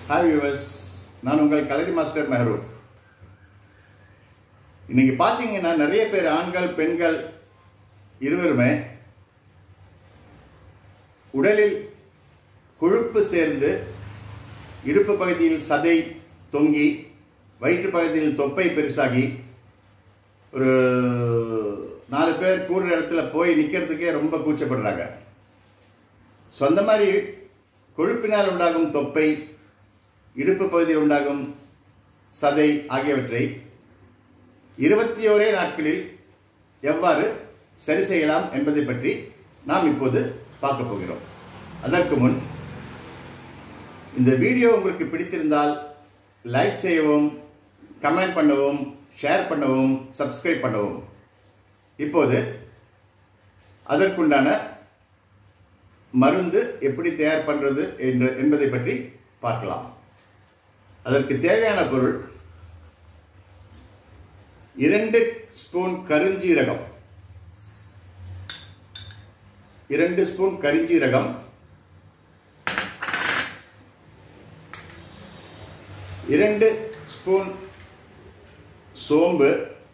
hi viewers நான் உங்கள் கலரி மாஸ்டர் மெஹரூப் இன்னைக்கு பார்த்தீங்கன்னா நிறைய பேர் ஆண்கள் பெண்கள் இருவருமே உடலில் கொழுப்பு சேர்ந்து இடுப்பு பகுதியில் சதை தொங்கி வயிற்று பகுதியில் தொப்பை பெருசாகி ஒரு நாலு பேர் கூடுற இடத்துல போய் நிற்கிறதுக்கே ரொம்ப கூச்சப்படுறாங்க ஸோ அந்த மாதிரி கொழுப்பினால் உண்டாகும் தொப்பை இடுப்பு பகுதியில் உண்டாகும் சதை ஆகியவற்றை இருபத்தி ஓரே நாட்களில் எவ்வாறு சரி செய்யலாம் என்பதை பற்றி நாம் இப்போது பார்க்க போகிறோம் அதற்கு முன் இந்த வீடியோ உங்களுக்கு பிடித்திருந்தால் லைக் செய்யவும் கமெண்ட் பண்ணவும் ஷேர் பண்ணவும் சப்ஸ்கிரைப் பண்ணவும் இப்போது அதற்குண்டான மருந்து எப்படி தயார் பண்றது என்று என்பதை பற்றி பார்க்கலாம் அதற்கு தேவையான பொருள் இரண்டு ஸ்பூன் கருஞ்சீரகம் இரண்டு ஸ்பூன் கரிஞ்சீரகம் இரண்டு ஸ்பூன் சோம்பு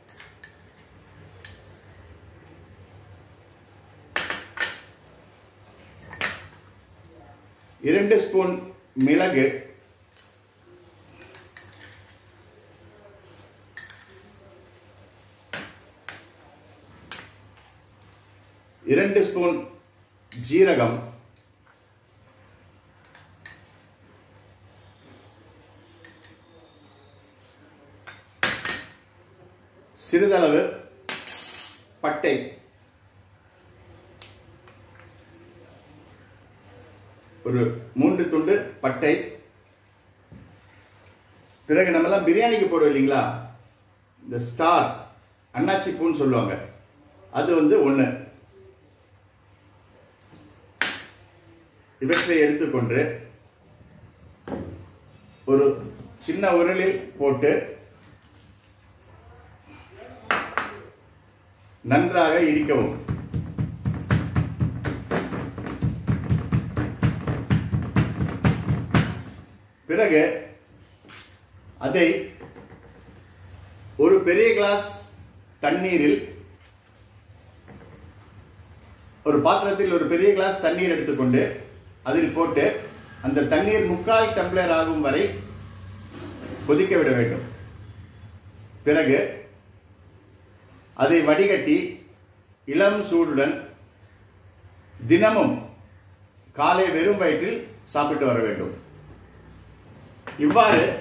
இரண்டு ஸ்பூன் மிளகு இரண்டு ஸ்பூன் ஜீரகம் சிறிதளவு பட்டை ஒரு மூன்று துண்டு பட்டை பிறகு நம்மலாம் பிரியாணிக்கு போடுவோம் இல்லைங்களா இந்த ஸ்டார் அண்ணாச்சி பூன்னு சொல்லுவாங்க அது வந்து ஒன்று இவற்றை எடுத்துக்கொண்டு ஒரு சின்ன உரலில் போட்டு நன்றாக இடிக்கவும் பிறகு அதை ஒரு பெரிய கிளாஸ் தண்ணீரில் ஒரு பாத்திரத்தில் ஒரு பெரிய கிளாஸ் தண்ணீர் எடுத்துக்கொண்டு அதில் போட்டு அந்த தண்ணீர் முக்கால் டம்ளர் ஆகும் வரை கொதிக்க விட வேண்டும் பிறகு அதை வடிகட்டி இளம் சூடுடன் தினமும் காலை வெறும் வயிற்றில் சாப்பிட்டு வர வேண்டும் இவ்வாறு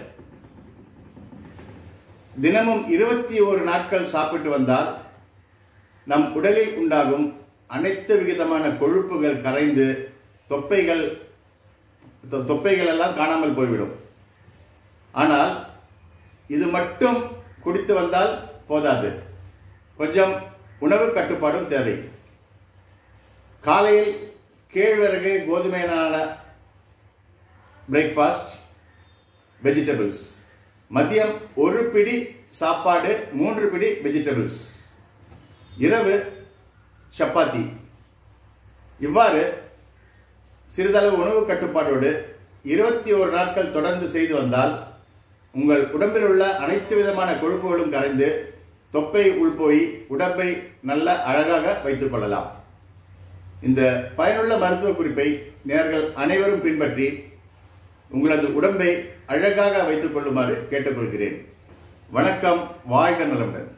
தினமும் இருபத்தி ஒரு நாட்கள் சாப்பிட்டு வந்தால் நம் உடலில் உண்டாகும் அனைத்து விதமான கொழுப்புகள் கரைந்து தொப்பைகள் தொ- தொப்பைகள் எல்லாம் காணாமல் போய்விடும் ஆனால் இது மட்டும் குடித்து வந்தால் போதாது கொஞ்சம் உணவு கட்டுப்பாடும் தேவை காலையில் கேழ்வரகு கோதுமையினான பிரேக்ஃபாஸ்ட் வெஜிடபிள்ஸ் மதியம் ஒரு பிடி சாப்பாடு மூன்று பிடி வெஜிடபிள்ஸ் இரவு சப்பாத்தி இவ்வாறு சிறிதளவு உணவு கட்டுப்பாடோடு இருபத்தி ஒரு நாட்கள் தொடர்ந்து செய்து வந்தால் உங்கள் உடம்பில் உள்ள அனைத்து விதமான கொழுப்புகளும் கரைந்து தொப்பை உள்போய் உடம்பை நல்ல அழகாக வைத்துக் கொள்ளலாம் இந்த பயனுள்ள மருத்துவ குறிப்பை நேர்கள் அனைவரும் பின்பற்றி உங்களது உடம்பை அழகாக வைத்துக் கொள்ளுமாறு கேட்டுக்கொள்கிறேன் வணக்கம் வாழ்க நலமுடன்